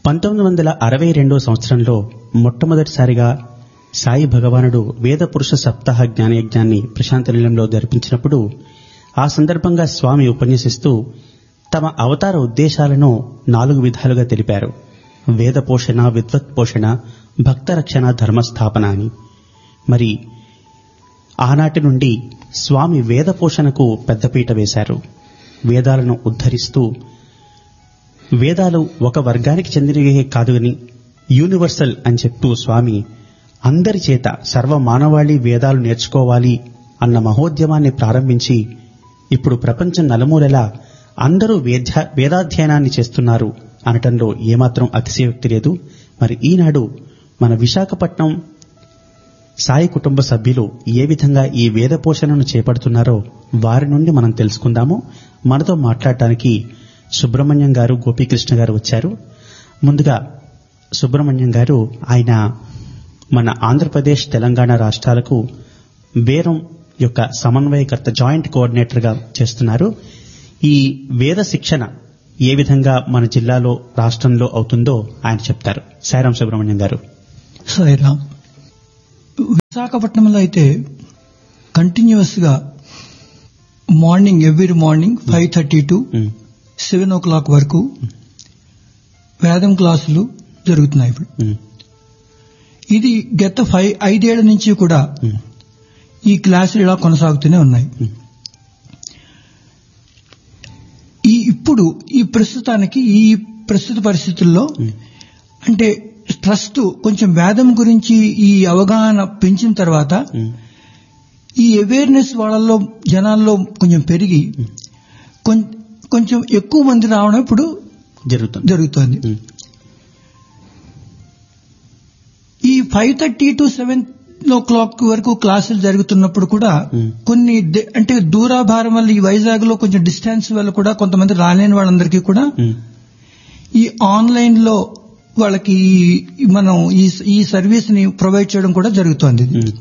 పంతొమ్మిది వందల అరవై రెండో సంవత్సరంలో మొట్టమొదటిసారిగా సాయి భగవానుడు వేద పురుష సప్తాహ జ్ఞానయజ్ఞాన్ని ప్రశాంతనిలయంలో జరిపించినప్పుడు ఆ సందర్భంగా స్వామి ఉపన్యసిస్తూ తమ అవతార ఉద్దేశాలను నాలుగు విధాలుగా తెలిపారు వేద పోషణ విద్వత్ పోషణ భక్త రక్షణ ధర్మస్థాపన అని మరి ఆనాటి నుండి స్వామి వేద పోషణకు పెద్దపీట వేశారు వేదాలను ఉద్ధరిస్తూ వేదాలు ఒక వర్గానికి చెందినవే కాదుగని యూనివర్సల్ అని చెప్తూ స్వామి అందరి చేత సర్వ మానవాళి వేదాలు నేర్చుకోవాలి అన్న మహోద్యమాన్ని ప్రారంభించి ఇప్పుడు ప్రపంచం నలుమూలలా అందరూ వేద్య వేదాధ్యయనాన్ని చేస్తున్నారు అనటంలో ఏమాత్రం అతిశయోక్తి లేదు మరి ఈనాడు మన విశాఖపట్నం సాయి కుటుంబ సభ్యులు ఏ విధంగా ఈ వేద పోషణను చేపడుతున్నారో వారి నుండి మనం తెలుసుకుందాము మనతో మాట్లాడటానికి సుబ్రహ్మణ్యం గారు గోపీకృష్ణ గారు వచ్చారు ముందుగా సుబ్రహ్మణ్యం గారు ఆయన మన ఆంధ్రప్రదేశ్ తెలంగాణ రాష్ట్రాలకు బేరం యొక్క సమన్వయకర్త జాయింట్ కోఆర్డినేటర్గా చేస్తున్నారు ఈ వేద శిక్షణ ఏ విధంగా మన జిల్లాలో రాష్ట్రంలో అవుతుందో ఆయన చెప్తారు సాయిరాం సుబ్రహ్మణ్యం గారు సాయిరామ్ విశాఖపట్నంలో అయితే కంటిన్యూస్ గా morning every morning five thirty to um, seven o'clock వరకు వేదం క్లాసులు జరుగుతున్నాయి ఇప్పుడు ఉమ్, ఇది గత ఫైవ్ ఐదేళ్ల నుంచి కూడా ఉమ్, ఈ క్లాసులు ఇలా కొనసాగుతూనే ఉన్నాయి ఉమ్, ఈ ఇప్పుడు ఈ ప్రస్తుతానికి ఈ ప్రస్తుత పరిస్థితుల్లో ఉమ్, అంటే ట్రస్ట్ కొంచెం వేదం గురించి ఈ అవగాహన పెంచిన తర్వాత ఉమ్, ఈ అవేర్నెస్ వాళ్ళల్లో జనాల్లో కొంచెం పెరిగి కొం- కొంచెం ఎక్కువ మంది రావడం ఇప్పుడు జరుగుతుంది జరుగుతోంది ఉమ్, ఈ five thirty to seven o'clock వరకు క్లాసులు జరుగుతున్నప్పుడు కూడా Hmm. కొన్ని డి- అంటే దూరాభారం వల్ల ఈ వైజాగ్ లో కొంచెం డిస్టెన్స్ వల్ల కూడా కొంతమంది రాలేని వాళ్ళందరికీ కూడా ఉమ్, ఈ ఆన్లైన్ లో వాళ్ళకి ఈ- మనం ఈ ఈ సర్వీస్ ని ప్రొవైడ్ చేయడం కూడా జరుగుతోంది ఉమ్,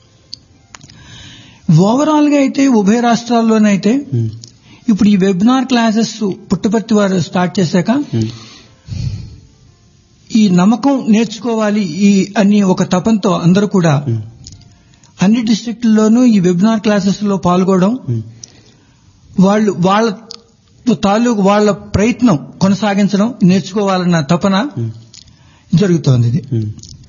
ఓవరాల్ గా అయితే ఉభయ రాష్ట్రాల్లోనైతే ఉమ్, ఇప్పుడు ఈ వెబినార్ క్లాసెస్ పుట్టపర్తి వారు స్టార్ట్ చేశాక ఉమ్, ఈ నమ్మకం నేర్చుకోవాలి ఈ అని ఒక తపంతో అందరూ కూడా ఉమ్, అన్ని డిస్ట్రిక్ట్లలోనూ ఈ వెబినార్ క్లాసెస్ లో పాల్గొనడం ఉమ్, వాళ్ళు వాళ్ళ తాలూకు వాళ్ళ ప్రయత్నం కొనసాగించడం నేర్చుకోవాలన్న తపన ఉమ్, జరుగుతోంది ఇది ఉమ్,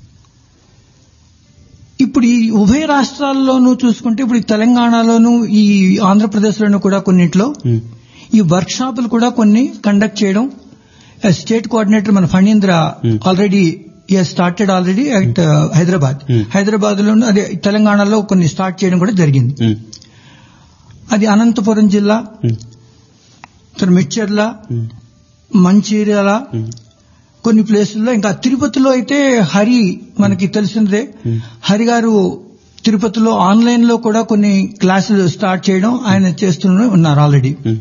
ఇప్పుడు ఈ ఉభయ రాష్ట్రాల్లోనూ చూసుకుంటే ఇప్పుడు ఈ తెలంగాణలోనూ ఈ ఆంధ్రప్రదేశ్లోనూ కూడా కొన్నిట్లో ఉమ్, ఈ వర్క్ షాపులు కూడా కొన్ని కండక్ట్ చేయడం స్టేట్ కోఆర్డినేటర్ మన Phanindra Hmm. Already started already at Hyderabad Hmm. Hyderabad లోను అదే తెలంగాణలో కొన్ని స్టార్ట్ చేయడం కూడా జరిగింది ఉమ్, అది అనంతపురం జిల్లా ఉమ్, తర్వాత మిడ్చర్ల ఉమ్, మంచిర్యాల ఉమ్, కొన్ని ప్లేసుల్లో ఇంకా తిరుపతిలో అయితే హరి మనకి తెలిసిందే Hmm. హరి గారు తిరుపతిలో ఆన్లైన్ లో కూడా కొన్ని క్లాసులు స్టార్ట్ చేయడం ఆయన చేస్తూనే ఉన్నారు ఆల్రెడీ ఉమ్,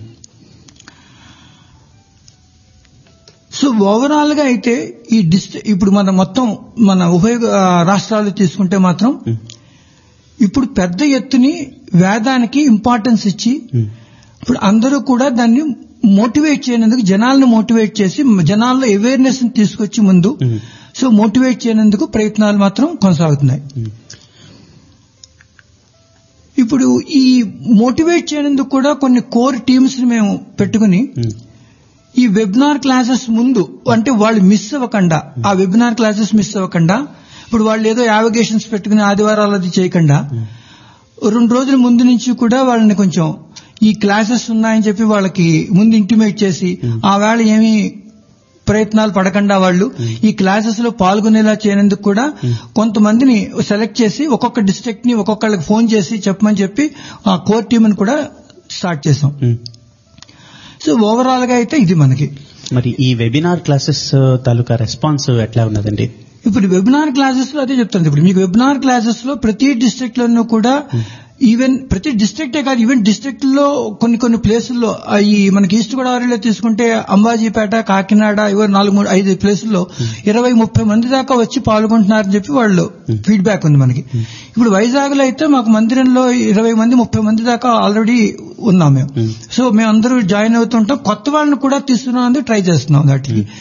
సో ఓవరాల్ గా అయితే ఈ డిస్ట్రిక్ట్ ఇప్పుడు మన మొత్తం మన ఉభయ ఆ, రాష్ట్రాలు తీసుకుంటే మాత్రం ఉమ్, ఇప్పుడు పెద్ద ఎత్తుని వేదానికి ఇంపార్టెన్స్ ఇచ్చి ఉమ్, ఇప్పుడు అందరూ కూడా దాన్ని మోటివేట్ చేయనందుకు జనాలను మోటివేట్ చేసి జనాల్లో అవేర్నెస్ తీసుకొచ్చి ముందు ఉమ్, సో మోటివేట్ చేయనందుకు ప్రయత్నాలు మాత్రం కొనసాగుతున్నాయి ఉమ్, ఇప్పుడు ఈ మోటివేట్ చేయనందుకు కూడా కొన్ని కోర్ టీమ్స్ ని మేము పెట్టుకుని ఉమ్, ఈ వెబినార్ క్లాసెస్ ముందు అంటే వాళ్ళు మిస్ అవ్వకుండా ఆ వెబినార్ క్లాసెస్ మిస్ అవ్వకుండా ఇప్పుడు వాళ్ళు ఏదో యావిగేషన్స్ పెట్టుకుని ఆదివారాలు అది చేయకుండా రెండు రోజుల ముందు నుంచి కూడా వాళ్ళని కొంచెం ఈ క్లాసెస్ ఉన్నాయని చెప్పి వాళ్ళకి ముందు ఇంటిమేట్ చేసి ఆ వేళ ఏమీ ప్రయత్నాలు పడకుండా వాళ్ళు ఈ క్లాసెస్ లో పాల్గొనేలా చేయనందుకు కూడా కొంతమందిని సెలెక్ట్ చేసి ఒక్కొక్క డిస్ట్రిక్ట్ ని ఒక్కొక్కళ్ళకి ఫోన్ చేసి చెప్పమని చెప్పి ఆ కోర్ టీమ్ కూడా స్టార్ట్ చేసాం ఉమ్. సో ఓవరాల్ గా అయితే ఇది మనకి మరి ఈ వెబినార్ క్లాసెస్ తాలూకా రెస్పాన్స్ ఎట్లా ఉన్నదండి ఇప్పుడు వెబినార్ క్లాసెస్ లో అదే చెప్తాను ఇప్పుడు మీకు వెబినార్ క్లాసెస్ లో ప్రతి డిస్ట్రిక్ట్ లోనూ కూడా ఈవెన్ ప్రతి డిస్ట్రిక్టే కాదు ఈవెన్ డిస్ట్రిక్ట్ లో కొన్ని కొన్ని ప్లేసుల్లో ఆ ఈ మనకి ఈస్ట్ గోదావరిలో తీసుకుంటే అంబాజీపేట కాకినాడ ఇవో నాలుగు మూడు ఐదు ప్లేసుల్లో ఇరవై ముప్పై మంది దాకా వచ్చి పాల్గొంటున్నారని చెప్పి వాళ్ళు ఫీడ్బ్యాక్ ఉంది మనకి ఇప్పుడు వైజాగ్ లో అయితే మాకు మందిరంలో ఇరవై మంది ముప్పై మంది దాకా ఆల్రెడీ ఉన్నాం మేము Hmm. సో మేము అందరూ జాయిన్ అవుతుంటాం కొత్త వాళ్ళని కూడా తీసుకున్నాం ట్రై చేస్తున్నాం దాటికి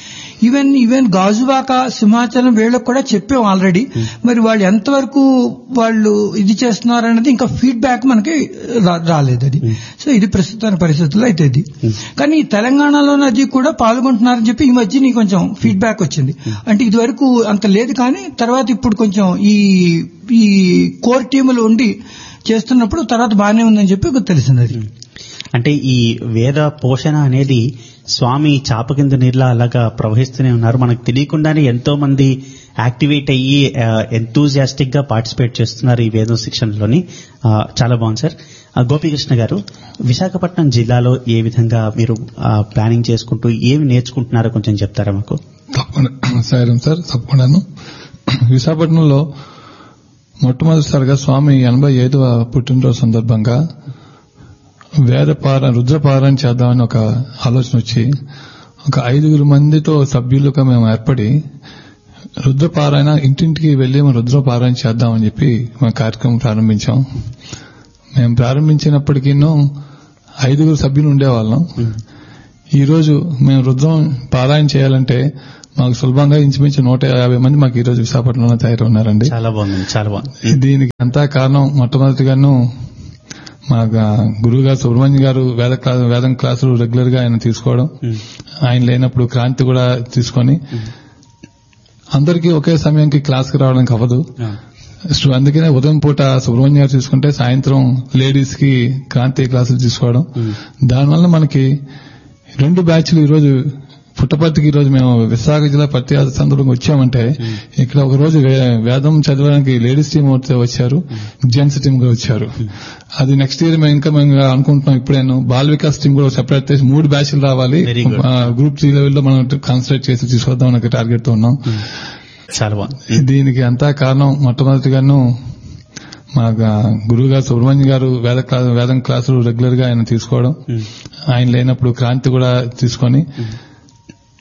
ఈవెన్ ఈవెన్ గాజువాక సింహాచలం వీళ్ళకి కూడా చెప్పాం ఆల్రెడీ మరి వాళ్ళు ఎంతవరకు వాళ్ళు ఇది చేస్తున్నారు అనేది ఇంకా ఫీడ్బ్యాక్ మనకి రా- రాలేదు అది సో ఇది ప్రస్తుత పరిస్థితుల్లో అయితే ఇది కానీ ఈ తెలంగాణలోనే అది కూడా పాల్గొంటున్నారని చెప్పి ఈ మధ్య నీకు కొంచెం ఫీడ్బ్యాక్ వచ్చింది అంటే ఇది వరకు అంత లేదు కానీ తర్వాత ఇప్పుడు కొంచెం ఈ ఈ కోర్ టీములు ఉండి చేస్తున్నప్పుడు తర్వాత బాగానే ఉందని చెప్పి తెలిసింది అది అంటే ఈ వేద పోషణ అనేది స్వామి చాప కింద నీళ్ళ అలాగా ప్రవహిస్తూనే ఉన్నారు మనకు తెలియకుండానే ఎంతో మంది యాక్టివేట్ అయ్యి ఎంతూజియాస్టిక్ గా పార్టిసిపేట్ చేస్తున్నారు ఈ వేదం శిక్షణలోని ఆ, చాలా బాగుంది సార్ ఆ, గోపీకృష్ణ గారు విశాఖపట్నం జిల్లాలో ఏ విధంగా మీరు ప్లానింగ్ చేసుకుంటూ ఏమి నేర్చుకుంటున్నారో కొంచెం చెప్తారా మాకు తప్పకుండా సాయం సార్ తప్పకుండాను విశాఖపట్నంలో మొట్టమొదటిసారిగా స్వామి ఎనభై ఐదవ పుట్టినరోజు సందర్భంగా వేద పార రుద్రపారాయణ చేద్దామని ఒక ఆలోచన వచ్చి ఒక ఐదుగురు మందితో సభ్యులుగా మేము ఏర్పడి రుద్రపారాయణ ఇంటింటికి వెళ్లి మేము రుద్రపారాయణ చేద్దామని చెప్పి మా కార్యక్రమం ప్రారంభించాం మేము ప్రారంభించినప్పటికీ ఐదుగురు సభ్యులు ఉండేవాళ్ళం ఈ రోజు మేము రుద్రం పారాయణ చేయాలంటే మాకు సులభంగా ఇంచుమించు నూట యాభై మంది మాకు ఈ రోజు విశాఖపట్నంలో తయారు ఉన్నారండి చాలా బాగుంది చాలా బాగుంది దీనికి అంతా కారణం మొట్టమొదటిగాను మా గురువు గారు సుబ్రహ్మణ్య గారు వేద క్లా- వేదం క్లాసులు రెగ్యులర్ గా ఆయన తీసుకోవడం ఉమ్, ఆయన లేనప్పుడు క్రాంతి కూడా తీసుకొని అందరికీ ఒకే సమయానికి క్లాస్కి రావడానికి అవ్వదు ఆ, సో అందుకనే ఉదయం పూట సుబ్రహ్మణ్య గారు తీసుకుంటే సాయంత్రం లేడీస్ కి క్రాంతి క్లాసులు తీసుకోవడం ఉమ్, దానివల్ల మనకి రెండు బ్యాచ్లు ఈ రోజు పుట్టపర్తికి ఈ రోజు మేము విశాఖ జిల్లా ప్రతి సందర్భంగా వచ్చామంటే ఇక్కడ ఒక రోజు వే- వేదం చదవడానికి లేడీస్ టీం వచ్చారు జెంట్స్ టీం కూడా వచ్చారు అది నెక్స్ట్ ఇయర్ మేము ఇంకా మేము అనుకుంటున్నాం ఇప్పుడేను బాల్ వికాస్ టీం కూడా సెపరేట్ చేసి మూడు బ్యాచ్లు రావాలి Very good. గ్రూప్ త్రీ లెవెల్లో మనం కాన్సన్ట్రేట్ చేసి తీసుకొద్దాం అనే టార్గెట్ తో ఉన్నాం చాలా బాగుంది దీనికి అంతా కారణం మొట్టమొదటిగాను మా గురువు గారు సుబ్రహ్మణ్య గారు వేద క్లా- వేదం క్లాసులు రెగ్యులర్ గా ఆయన తీసుకోవడం ఉమ్, ఆయన లేనప్పుడు క్రాంతి కూడా తీసుకొని